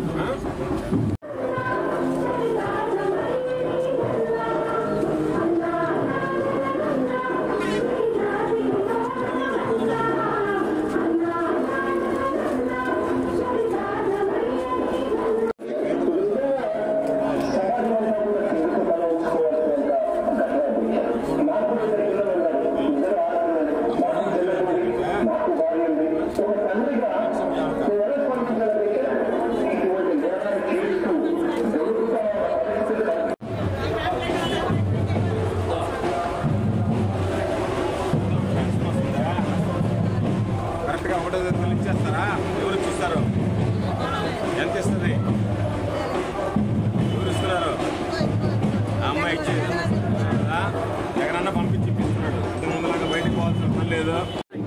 కరెక్ట్గా ఒకటో తేదీ ఇచ్చేస్తారా ఎవరు చూస్తారు ఎంత ఇస్తుంది ఎవరు ఇస్తున్నారు ఆ అమ్మాయి ఇచ్చేది ఆ? ఎక్కడన్నా పంపించి ఇప్పిస్తున్నాడు ఇంత ముందులాగా బయటకు పోవాల్సిన పని లేదు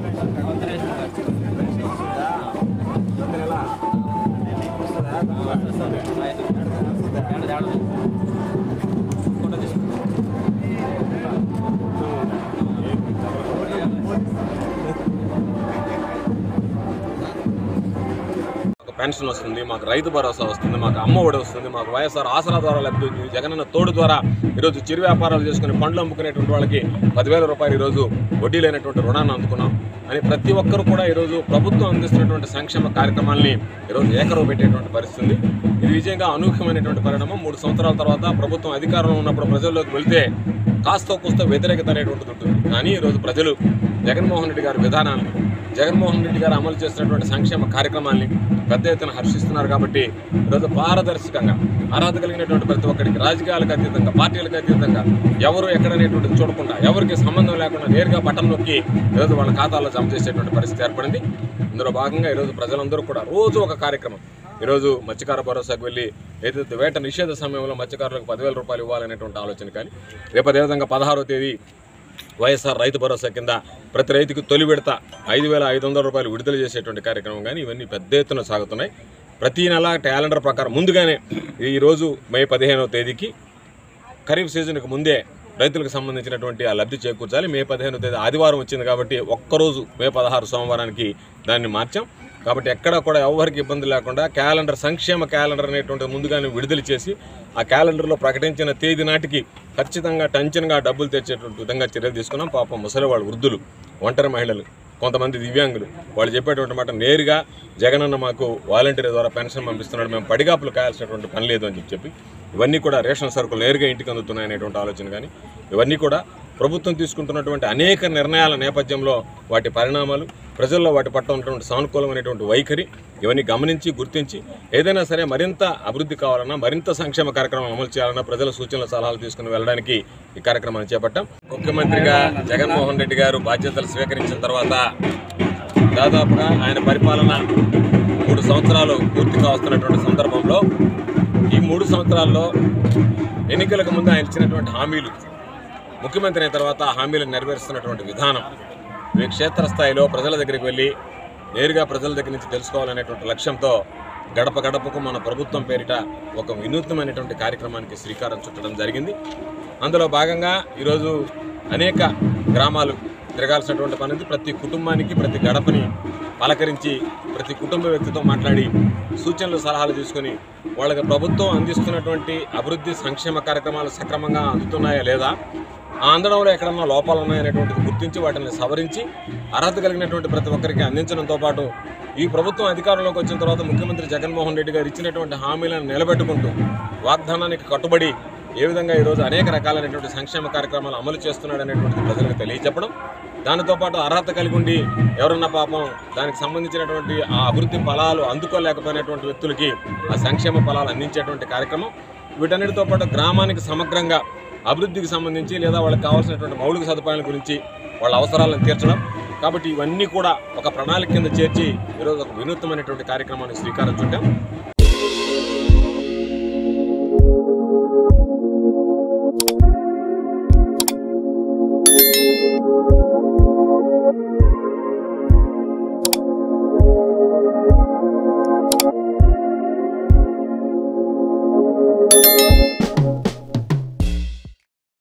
మాకు పెన్షన్ వస్తుంది మాకు రైతు భరోసా వస్తుంది మాకు అమ్మ ఒడి వస్తుంది మాకు వైఎస్ఆర్ ఆసరా ద్వారా లభిస్తుంది జగనన్న తోడు ద్వారా ఈరోజు చిరు వ్యాపారాలు చేసుకుని పండ్లు అమ్ముకునేటువంటి వాళ్ళకి పదివేల రూపాయలు ఈరోజు వడ్డీ లేనటువంటి రుణాన్ని అందుకున్నాం అని ప్రతి ఒక్కరు కూడా ఈరోజు ప్రభుత్వం అందిస్తున్నటువంటి సంక్షేమ కార్యక్రమాల్ని ఈరోజు ఏకరవ పెట్టేటువంటి పరిస్థితి ఉంది. ఇది విజయంగా అనూహ్యమైనటువంటి పరిణామం మూడు సంవత్సరాల తర్వాత ప్రభుత్వం అధికారంలో ఉన్నప్పుడు ప్రజల్లోకి వెళ్తే కాస్త కూస్త వ్యతిరేకత అనేటువంటిది ఉంటుంది కానీ ఈరోజు ప్రజలు జగన్మోహన్ రెడ్డి గారి విధానాలను జగన్మోహన్ రెడ్డి గారు అమలు చేస్తున్నటువంటి సంక్షేమ కార్యక్రమాల్ని పెద్ద ఎత్తున హర్షిస్తున్నారు కాబట్టి ఈరోజు పారదర్శకంగా అర్హత కలిగినటువంటి ప్రతి ఒక్కరికి రాజకీయాలకు అతీతంగా పార్టీలకు అతీతంగా ఎవరు ఎక్కడనేటువంటిది చూడకుండా ఎవరికి సంబంధం లేకుండా నేరుగా బటన్ నొక్కి ఈరోజు వాళ్ళ ఖాతాలో జమ చేసేటువంటి పరిస్థితి ఏర్పడింది ఇందులో భాగంగా ఈరోజు ప్రజలందరూ కూడా రోజు ఒక కార్యక్రమం ఈరోజు మత్స్యకార భరోసాకు వెళ్ళి ఏదైతే వేట నిషేధ సమయంలో మత్స్యకారులకు పదివేల రూపాయలు ఇవ్వాలనేటువంటి ఆలోచన కానీ రేపు అదేవిధంగా పదహారో తేదీ వైఎస్ఆర్ రైతు భరోసా కింద ప్రతి రైతుకు తొలి విడత ఐదు వేల ఐదు వందల రూపాయలు విడుదల చేసేటువంటి కార్యక్రమం కానీ ఇవన్నీ పెద్ద ఎత్తున సాగుతున్నాయి ప్రతి నెల క్యాలెండర్ ప్రకారం ముందుగానే ఈరోజు మే పదిహేనవ తేదీకి ఖరీఫ్ సీజన్కి ముందే రైతులకు సంబంధించినటువంటి ఆ లబ్ధి చేకూర్చాలి మే పదిహేను తేదీ ఆదివారం వచ్చింది కాబట్టి ఒక్కరోజు మే పదహారు సోమవారానికి దాన్ని మార్చాం కాబట్టి ఎక్కడ కూడా ఎవరికి ఇబ్బంది లేకుండా క్యాలెండర్ సంక్షేమ క్యాలెండర్ అనేటువంటి ముందుగానే విడుదల చేసి ఆ క్యాలెండర్లో ప్రకటించిన తేదీ నాటికి ఖచ్చితంగా టెన్షన్గా డబ్బులు తెచ్చేటువంటి విధంగా చర్యలు తీసుకున్నాం పాపం ముసలివాళ్ళు వృద్ధులు ఒంటరి మహిళలు కొంతమంది దివ్యాంగులు వాళ్ళు చెప్పేటువంటి మాట నేరుగా జగనన్న మాకు వాలంటీర్ ద్వారా పెన్షన్ పంపిస్తున్నాడు మేము పడిగాపులు కాయాల్సినటువంటి పని లేదు అని చెప్పి చెప్పి ఇవన్నీ కూడా రేషన్ సరుకులు నేరుగా ఇంటికి అందుతున్నాయి అనేటువంటి ఆలోచన కానీ ఇవన్నీ కూడా ప్రభుత్వం తీసుకుంటున్నటువంటి అనేక నిర్ణయాల నేపథ్యంలో వాటి పరిణామాలు ప్రజల్లో వాటి పట్ల ఉన్నటువంటి సానుకూలమైనటువంటి వైఖరి ఇవన్నీ గమనించి గుర్తించి ఏదైనా సరే మరింత అభివృద్ధి కావాలన్నా మరింత సంక్షేమ కార్యక్రమం అమలు చేయాలన్నా ప్రజల సూచనల సలహాలు తీసుకుని వెళ్ళడానికి ఈ కార్యక్రమాన్ని చేపట్టాం ముఖ్యమంత్రిగా జగన్మోహన్ రెడ్డి గారు బాధ్యతలు స్వీకరించిన తర్వాత దాదాపుగా ఆయన పరిపాలన మూడు సంవత్సరాలు పూర్తిగా వస్తున్నటువంటి సందర్భంలో ఈ మూడు సంవత్సరాల్లో ఎన్నికలకు ముందు ఆయన ఇచ్చినటువంటి హామీలు ముఖ్యమంత్రి అయిన తర్వాత ఆ హామీలను నెరవేరుస్తున్నటువంటి విధానం ఈ క్షేత్రస్థాయిలో ప్రజల దగ్గరికి వెళ్ళి నేరుగా ప్రజల దగ్గర నుంచి తెలుసుకోవాలనేటువంటి లక్ష్యంతో గడప గడపకు మన ప్రభుత్వం పేరిట ఒక వినూత్నమైనటువంటి కార్యక్రమానికి శ్రీకారం చుట్టడం జరిగింది అందులో భాగంగా ఈరోజు అనేక గ్రామాలు తిరగాల్సినటువంటి పని ఉంది ప్రతి కుటుంబానికి ప్రతి గడపని పలకరించి ప్రతి కుటుంబ వ్యక్తితో మాట్లాడి సూచనలు సలహాలు తీసుకొని వాళ్ళకి ప్రభుత్వం అందిస్తున్నటువంటి అభివృద్ధి సంక్షేమ కార్యక్రమాలు సక్రమంగా అందుతున్నాయా లేదా ఆ అందడంలో ఎక్కడన్నా లోపాలు ఉన్నాయనేటువంటిది గుర్తించి వాటిని సవరించి అర్హత కలిగినటువంటి ప్రతి ఒక్కరికి అందించడంతో పాటు ఈ ప్రభుత్వం అధికారంలోకి వచ్చిన తర్వాత ముఖ్యమంత్రి జగన్మోహన్ రెడ్డి గారు ఇచ్చినటువంటి హామీలను నిలబెట్టుకుంటూ వాగ్దానానికి కట్టుబడి ఏ విధంగా ఈరోజు అనేక రకాలైనటువంటి సంక్షేమ కార్యక్రమాలు అమలు చేస్తున్నాడు అనేటువంటిది ప్రజలకు తెలియచెప్పడం దానితో పాటు అర్హత కలిగి ఉండి ఎవరన్నా పాపం దానికి సంబంధించినటువంటి ఆ అభివృద్ధి ఫలాలు అందుకోలేకపోయినటువంటి వ్యక్తులకి ఆ సంక్షేమ ఫలాలు అందించేటువంటి కార్యక్రమం వీటన్నిటితో పాటు గ్రామానికి సమగ్రంగా అభివృద్ధికి సంబంధించి లేదా వాళ్ళకి కావాల్సినటువంటి మౌలిక సదుపాయాల గురించి వాళ్ళ అవసరాలను తీర్చడం కాబట్టి ఇవన్నీ కూడా ఒక ప్రణాళిక కింద చేర్చి ఈరోజు ఒక వినూత్నమైనటువంటి కార్యక్రమాన్ని శ్రీకారం చుట్టాం